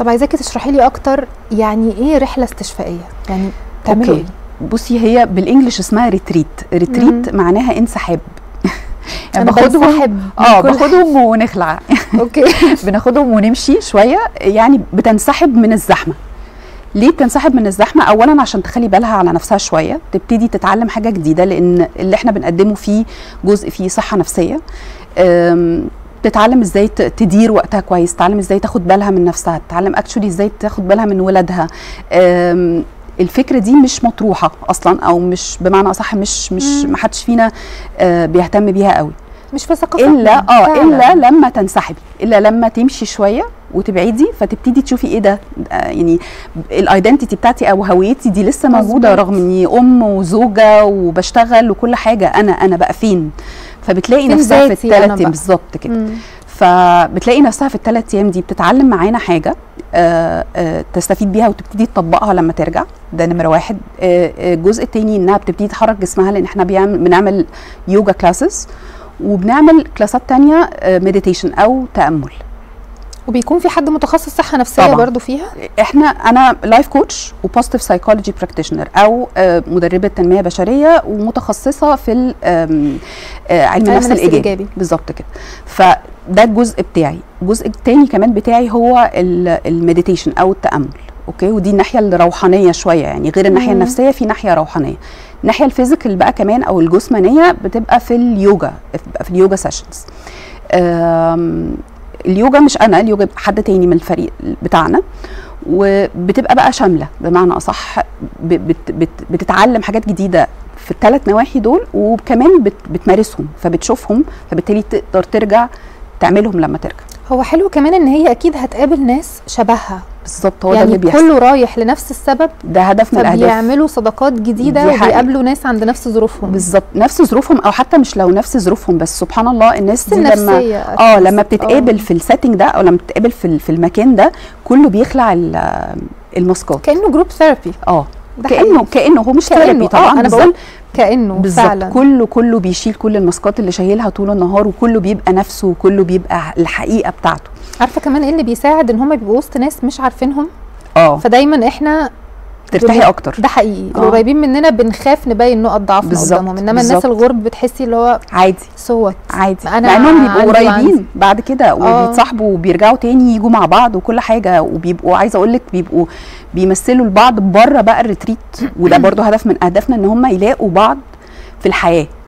طب عايزاكي تشرحي لي اكتر يعني ايه رحله استشفائيه يعني بتعملوا أوكي. ايه بصي هي بالانجلش اسمها ريتريت ريتريت معناها انسحاب انا بنسحب من اه كل باخدهم ونخلع اوكي بناخدهم ونمشي شويه يعني بتنسحب من الزحمه ليه بتنسحب من الزحمه اولا عشان تخلي بالها على نفسها شويه تبتدي تتعلم حاجه جديده لان اللي احنا بنقدمه فيه جزء فيه صحه نفسيه أم، تتعلم ازاي ت- تدير وقتها كويس تتعلم ازاي تاخد بالها من نفسها تتعلم اكشولي ازاي تاخد بالها من ولادها أم، الفكره دي مش مطروحه اصلا او مش بمعنى اصح مش مش مم. ما حدش فينا آه، بيهتم بيها قوي مش في ثقافتنا الا اه فعلاً. الا لما تنسحبي الا لما تمشي شويه وتبعدي فتبتدي تشوفي ايه ده آه يعني الايدنتيتي بتاعتي او هويتي دي لسه موجوده مظبوط. رغم اني ام وزوجه وبشتغل وكل حاجه انا انا بقى فين فبتلاقي فين نفسها في ذاتي أنا الثلاث بقى؟ بالظبط كده مم. فبتلاقي نفسها في الثلاث ايام دي بتتعلم معانا حاجه آه آه تستفيد بيها وتبتدي تطبقها لما ترجع ده نمره واحد آه آه، الجزء التاني انها بتبتدي تحرك جسمها لان احنا بيعمل بنعمل يوجا كلاسز وبنعمل كلاسات تانية مديتيشن او تامل وبيكون في حد متخصص صحه نفسيه طبعاً. برضو فيها احنا انا لايف كوتش وبوزيتيف سايكولوجي براكتيشنر او آه، مدربه تنميه بشريه ومتخصصه في ال- آم، آه، علم النفس النفس الايجابي الإيجابي. بالظبط كده فده الجزء بتاعي الجزء التاني كمان بتاعي هو المديتيشن او التامل اوكي ودي الناحيه الروحانيه شويه يعني غير الناحيه مم. النفسيه في ناحيه روحانيه الناحيه الفيزيكال بقى كمان او الجسمانيه بتبقى في اليوجا بتبقى في اليوجا سيشنز اليوجا مش انا اليوجا حد تاني من الفريق بتاعنا وبتبقى بقى شامله بمعنى اصح ب- بت بت بتتعلم حاجات جديده في الثلاث نواحي دول وكمان بت بتمارسهم فبتشوفهم فبالتالي تقدر ترجع تعملهم لما ترجع هو حلو كمان ان هي اكيد هتقابل ناس شبهها بالظبط هو ده اللي يعني بيحصل كله رايح لنفس السبب ده هدف من الاهداف فبيعملوا صداقات جديده دي حقيقة. وبيقابلوا ناس عند نفس ظروفهم بالظبط نفس ظروفهم او حتى مش لو نفس ظروفهم بس سبحان الله الناس نفس دي لما النفسيه اه أكيد. لما بتتقابل في السيتنج ده او لما بتتقابل في ال- في المكان ده كله بيخلع ال- الماسكات كانه جروب ثيرابي اه ده كانه حقيقي. كانه هو مش كأنه. ثيرابي آه، طبعا أنا بالظبط. بقول كانه بالظبط فعلا كله كله بيشيل كل الماسكات اللي شايلها طول النهار وكله بيبقى نفسه وكله بيبقى الحقيقه بتاعته عارفه كمان ايه اللي بيساعد ان هم بيبقوا وسط ناس مش عارفينهم اه فدايما احنا ترتاحي بن- اكتر ده حقيقي آه. القريبين مننا بنخاف نبين نقط ضعفنا بالظبط، قدامهم انما بالظبط. الناس الغرب بتحسي اللي هو عادي صوت عادي أنا مع انهم بيبقوا عندي وعندي. قريبين بعد كده آه. وبيتصاحبوا وبيرجعوا تاني يجوا مع بعض وكل حاجه وبيبقوا عايزه اقول لك بيبقوا بيمثلوا لبعض بره بقى الريتريت وده برضو هدف من اهدافنا ان هم يلاقوا بعض في الحياه